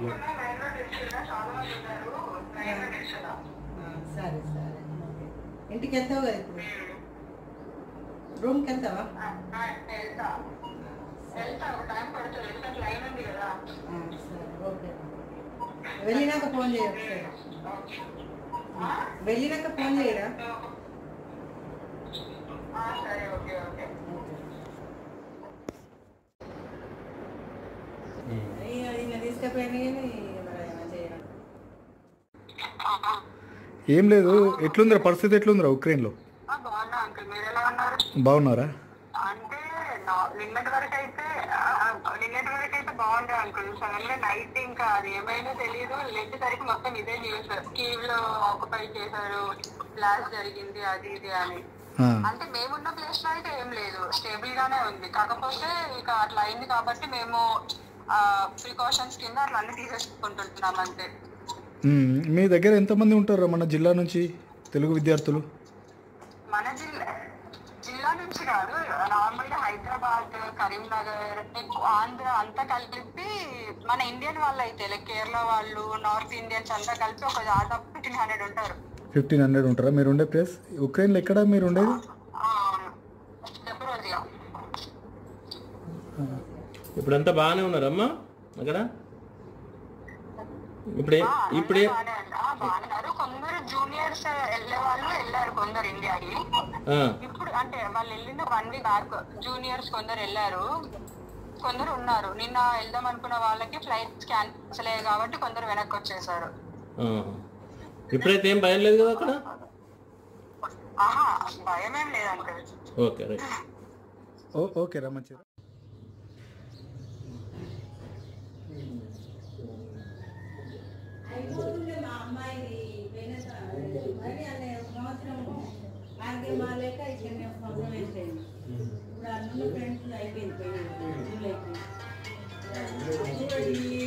ఆ, సరే సరే ఓకే. ఇంటికి వెళ్తావు కదా ఇప్పుడు రూమ్కి వెళ్తావా ఆ, సరే ఓకే వెళ్ళినాక ఫోన్ చేయ ఒకసారి వెళ్ళినాక ఫోన్ చేయరా ఓకే అయ్యో, ఈయన తీసుకుపోయినా కానీ మరి ఏమైనా చేయరా ఏం లేదు ఎట్లుందిరా పరిస్థితి ఎట్లుందిరా ఉక్రెయిన్లో బాగున్నా అంకుల్ మీరు ఎలా ఉన్నారు బాగున్నారా అంటే నా- నిన్నటి వరకు అయితే ఆ, నిన్నటి వరకు అయితే బాగుండే అంకుల్ సడన్ గా నైట్ ఇంకా అది ఏమైందో తెలియదు లేచేసరికి మొత్తం ఇదే న్యూస్ కీవ్ లో ఆక్యుపై చేశారు బ్లాస్ట్ జరిగింది అది ఇది అని ఆ, అంటే మేమున్న ప్లేస్ లో అయితే ఏం లేదు స్టేబుల్ గానే ఉంది కాకపోతే ఇక అట్లా అయింది కాబట్టి మేము ప్రికాషన్స్ కింద అట్లా అన్ని తీసేసుకుంటుంటున్నాం అంతే ఉమ్, మీ దగ్గర ఎంతమంది ఉంటారా మన జిల్లా నుంచి తెలుగు విద్యార్థులు మన జిల్లా జిల్లా నుంచి కాదు నార్మల్ గా హైదరాబాద్ కరీంనగర్ ఎక్కువ ఆంధ్ర అంతా కలిపి మన ఇండియన్ వాళ్ళు అయితే లైక్ కేరళ వాళ్ళు నార్త్ ఇండియన్స్ అంతా కలిపి ఒక దాదాపు ఫిఫ్టీన్ హండ్రెడ్ ఉంటారు ఫిఫ్టీన్ హండ్రెడ్ ఉంటారా మీరు ఉండే ప్లేస్ ఉక్రెయిన్లో ఎక్కడ మీరు ఉండేది ఆ, అవును జబరోజియా ఇప్పుడంతా బాగానే ఉన్నారమ్మా అక్కడ ఇప్పుడే ఇప్పుడే బాగానే ఉంది. ఆ, బాగానే ఉన్నారు కొందరు జూనియర్స్ వెళ్ళే వాళ్ళు వెళ్ళారు కొందరు ఇండియాకి ఆ, ఇప్పుడు అంటే వాళ్ళు వెళ్ళింది వన్ వీక్ బ్యాక్ జూనియర్స్ కొందరు వెళ్ళారు కొందరు ఉన్నారు నిన్న వెళ్దాం అనుకున్న వాళ్ళకి ఫ్లైట్స్ క్యాన్సిల్ అయ్యాయి కాబట్టి కొందరు వెనక్కి వచ్చేసారు ఆ. ఇప్పుడైతే ఏం భయం లేదు కదా అక్కడ ఆహా భయం ఏం లేదు అంకుల్ ఓకే రైట్ ఓ ఓకే రా మంచిది అయిపోతుంది మా అమ్మాయిది పోయిన సం- మరి అనే సంవత్సరము ఆరోగ్యం లేక ఇక్కడ సంవత్సరం వేస్ట్ అయింది ఇప్పుడు అన్ని ఫ్రెండ్స్ అయిపోయింది పోయిన జూలైకి అది కూడా ఢిల్లీ